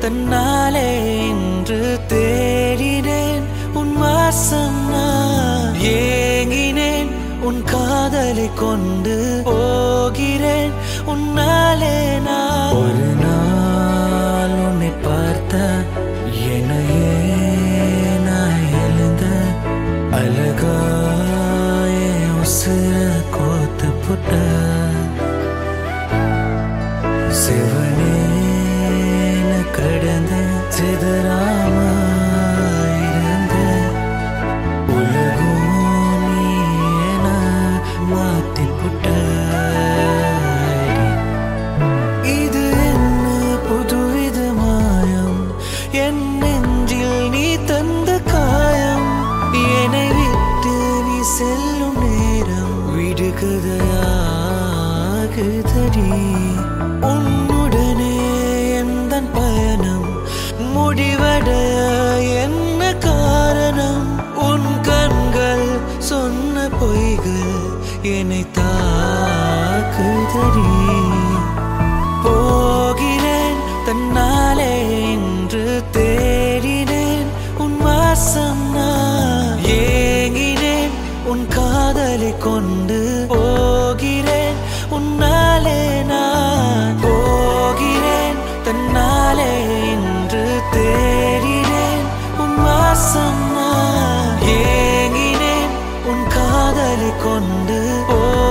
தன்னாலே இன்று தேடினேன் உன் வாசம் நான் ஏங்கினேன் உன் காதலை கொண்டு போகிறேன் உன்னாலே நான் ஒரு நாள் உன்னை பார்த்த என்னையே நான் எழுந்த அழகாய உசுர கோத்து புட்ட சிவனேன கடந்த சிதறாம இருந்த உலகம் நீ என மாத்தி புட்ட இது என்ன புதுவித மாயம் என் நெஞ்சில் நீ தந்த காயம் என்னை விட்டு நீ செல்லும் நேரம் விடுகதையாகுதடி உன்னுடனே எந்த பயணம் முடிவடைய என்ன காரணம் உன் கண்கள் சொன்ன பொய்கள் என்னை தாக்குதடி போகிறேன் தன்னாலே இன்று தேடினேன் உன் வாசம் நான் ஏங்கினேன் உன் காதலை கொண்டு போகிறேன் உன்னாலே நான் போகிறேன் தன்னாலே இன்று தேடினேன் உன் வாசம் நான் ஏங்கினேன் உன் காதலை கொண்டு போ